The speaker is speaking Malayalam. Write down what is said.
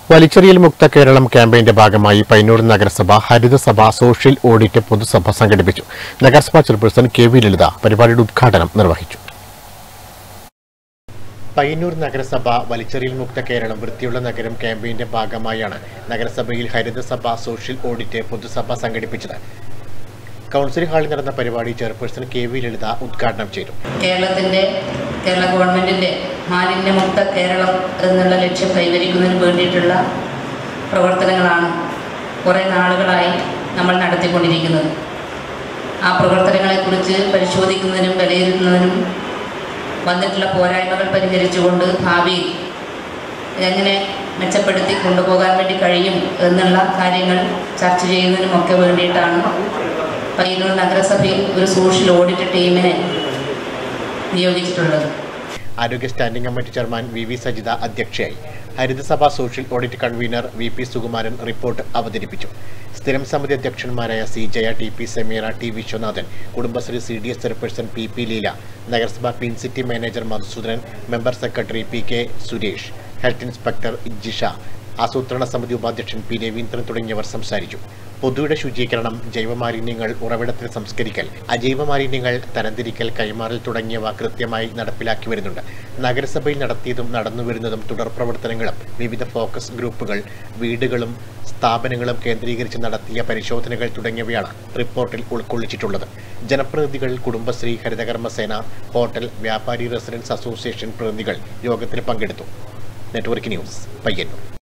വലിച്ചെറിയൽ മുക്ത കേരളം ക്യാമ്പയിന്റെ ഭാഗമായി പയ്യന്നൂർ നഗരസഭ ഹരിതസഭ സോഷ്യൽ ഓഡിറ്റ് പൊതുസഭ സംഘടിപ്പിച്ചു നഗരസഭാ ചെയർപേഴ്സൺ കെ വി ലളിത പരിപാടിയുടെ ഉദ്ഘാടനം നിർവഹിച്ചു പയ്യന്നൂർ നഗരസഭ വലിച്ചെറിയൽ മുക്ത കേരളം വൃത്തിയുള്ള നഗരം ക്യാമ്പയിന്റെ ഭാഗമായാണ് നഗരസഭയിൽ ഹരിതസഭ സോഷ്യൽ ഓഡിറ്റ് പൊതുസഭ സംഘടിപ്പിച്ചത് കൗൺസിലിംഗ് ഹാളിൽ നടന്ന പരിപാടി ചെയർപേഴ്സൺ കെ വി ലളിത ഉദ്ഘാടനം ചെയ്തു കേരളത്തിൻ്റെ കേരള ഗവൺമെൻറ്റിൻ്റെ മാലിന്യമുക്ത കേരളം എന്നുള്ള ലക്ഷ്യം കൈവരിക്കുന്നതിന് വേണ്ടിയിട്ടുള്ള പ്രവർത്തനങ്ങളാണ് കുറേ നാളുകളായി നമ്മൾ നടത്തിക്കൊണ്ടിരിക്കുന്നത് ആ പ്രവർത്തനങ്ങളെക്കുറിച്ച് പരിശോധിക്കുന്നതിനും വിലയിരുത്തുന്നതിനും വന്നിട്ടുള്ള പോരായ്മകൾ പരിഹരിച്ചുകൊണ്ട് ഭാവിയിൽ എങ്ങനെ മെച്ചപ്പെടുത്തി കൊണ്ടുപോകാൻ വേണ്ടി കഴിയും എന്നുള്ള കാര്യങ്ങൾ ചർച്ച ചെയ്യുന്നതിനുമൊക്കെ വേണ്ടിയിട്ടാണ് പയ്യന്നൂർ നഗരസഭയിൽ ഒരു സോഷ്യൽ ഓഡിറ്റ് ടീമിനെ നിയോഗിച്ചിട്ടുള്ളത് ആരോഗ്യ standing committee chairman V V Sajitha അധ്യക്ഷയായി ഹരിതസഭ social audit convener V P Sukumaran report അവതരിപ്പിച്ചു സ്ഥിരം സമിതി അധ്യക്ഷന്മാരായ C Jaya T P Sameera T Viswanathan Kudumbashree C D S chairperson P P Leela നഗരസഭ clean city manager Madhusoodanan member secretary P K Suresh health inspector Jisha ആസൂത്രണ സമിതി ഉപാധ്യക്ഷൻ പി രവീന്ദ്രൻ തുടങ്ങിയവർ സംസാരിച്ചു പൊതുയുടെ ശുചീകരണം ജൈവമാലിന്യങ്ങൾ ഉറവിടത്തിൽ സംസ്കരിക്കൽ അജൈവ മാലിന്യങ്ങൾ തരംതിരിക്കൽ കൈമാറൽ തുടങ്ങിയവ കൃത്യമായി നടപ്പിലാക്കി വരുന്നുണ്ട് നഗരസഭയിൽ നടത്തിയതും നടന്നുവരുന്നതും തുടർ പ്രവർത്തനങ്ങളും വിവിധ ഫോക്കസ് ഗ്രൂപ്പുകൾ വീടുകളും സ്ഥാപനങ്ങളും കേന്ദ്രീകരിച്ച് നടത്തിയ പരിശോധനകൾ തുടങ്ങിയവയാണ് റിപ്പോർട്ടിൽ ഉൾക്കൊള്ളിച്ചിട്ടുള്ളത് ജനപ്രതിനിധികൾ കുടുംബശ്രീ ഹരിതകർമ്മസേന ഹോട്ടൽ വ്യാപാരി റെസിഡൻസ് അസോസിയേഷൻ പ്രതിനിധികൾ യോഗത്തിൽ പങ്കെടുത്തു നെറ്റ്വർക്ക് ന്യൂസ് പയ്യന്നൂർ